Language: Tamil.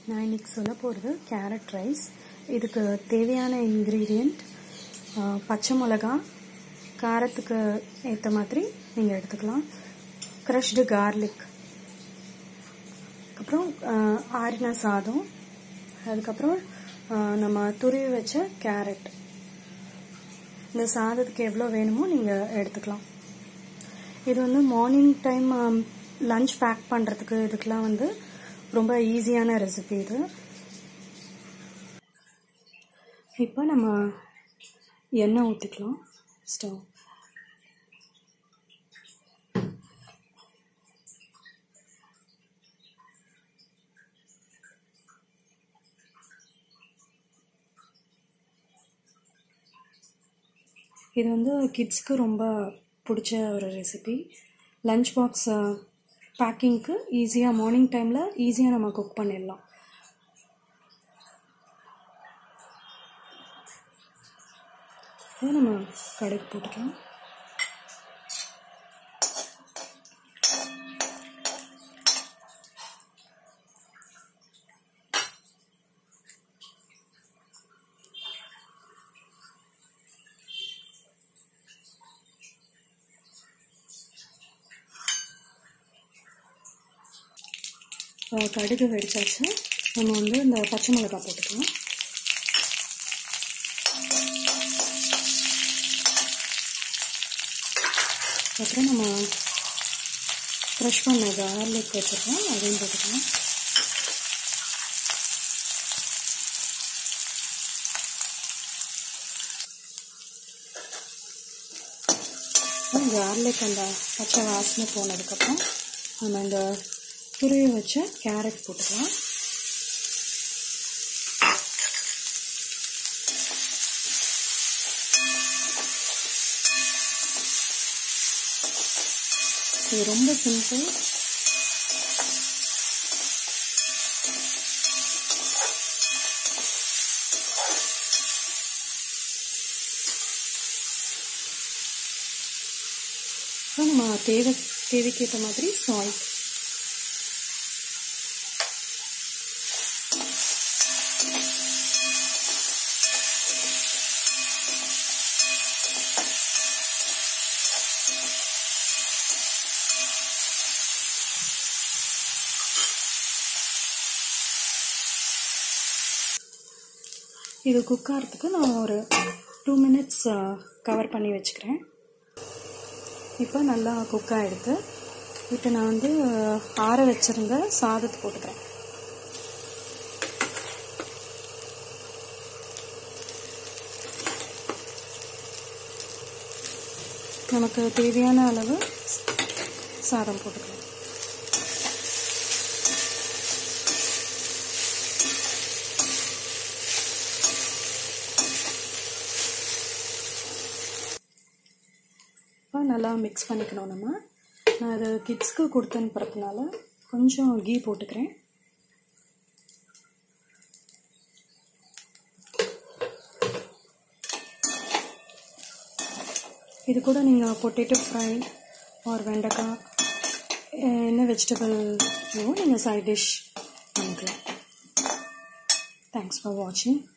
நான் இன்னைக்கு சொல்ல போகிறது கேரட் ரைஸ் இதுக்கு தேவையான இன்க்ரீடியண்ட் பச்சை மிளகா காரத்துக்கு ஏற்ற மாதிரி நீங்கள் எடுத்துக்கலாம் க்ரஷ்டு கார்லிக் அப்புறம் ஆறின சாதம் அதுக்கப்புறம் நம்ம துருவி வச்ச கேரட் இந்த சாதத்துக்கு எவ்வளோ வேணுமோ நீங்கள் எடுத்துக்கலாம் இது வந்து மார்னிங் டைம் லஞ்ச் பேக் பண்ணுறதுக்கு இதுக்கெலாம் வந்து ரொம்ப ஈஸியான ரெசிபி இது இப்போ நம்ம எண்ணெய் ஊற்றிக்கலாம் ஸ்டவ் இது வந்து கிட்ஸ்க்கு ரொம்ப பிடிச்ச ஒரு ரெசிபி லஞ்ச் பாக்ஸ் பேக்கிங்க்கு ஈஸியாக மார்னிங் டைமில் ஈஸியாக நம்ம குக் பண்ணிடலாம் இதை நம்ம கடுகு போட்டுக்கலாம் கடுகு வெடிச்சாச்சு நம்ம வந்து இந்த பச்சை மிளகாய் போட்டுக்கலாம் அப்புறம் நம்ம க்ரஷ் பண்ண கார்லிக் வச்சுருக்கோம் அதையும் போட்டுக்கலாம் கார்லிக் அந்த பச்சை வாசனை போனதுக்கப்புறம் நம்ம இந்த துருவி வச்ச கேரட் போட்டுக்கலாம் இது ரொம்ப சிம்பிள் நம்ம தேவை தேவைக்கேற்ற மாதிரி சால்ட் இது குக் ஆகிறதுக்கு நான் ஒரு டூ மினிட்ஸ் கவர் பண்ணி வச்சுக்கிறேன் இப்போ நல்லா குக் ஆகிடுது இப்போ நான் வந்து ஆற வச்சுருந்த சாதத்தை போட்டுக்கிறேன் நமக்கு தேவையான அளவு சாதம் போட்டுக்கலாம் நல்லா மிக்ஸ் பண்ணிக்கணும் நம்ம நான் அது கிட்ஸ்க்கு கொடுத்து அனுப்புறதுனால கொஞ்சம் கீ போட்டுக்கிறேன் இது கூட நீங்கள் பொட்டேட்டோ ஃப்ரை ஆர் வெண்டைக்காய் என்ன வெஜிடபிள் நீங்கள் சைட் டிஷ் பண்ணிக்கலாம் தேங்க்ஸ் ஃபார் வாட்சிங்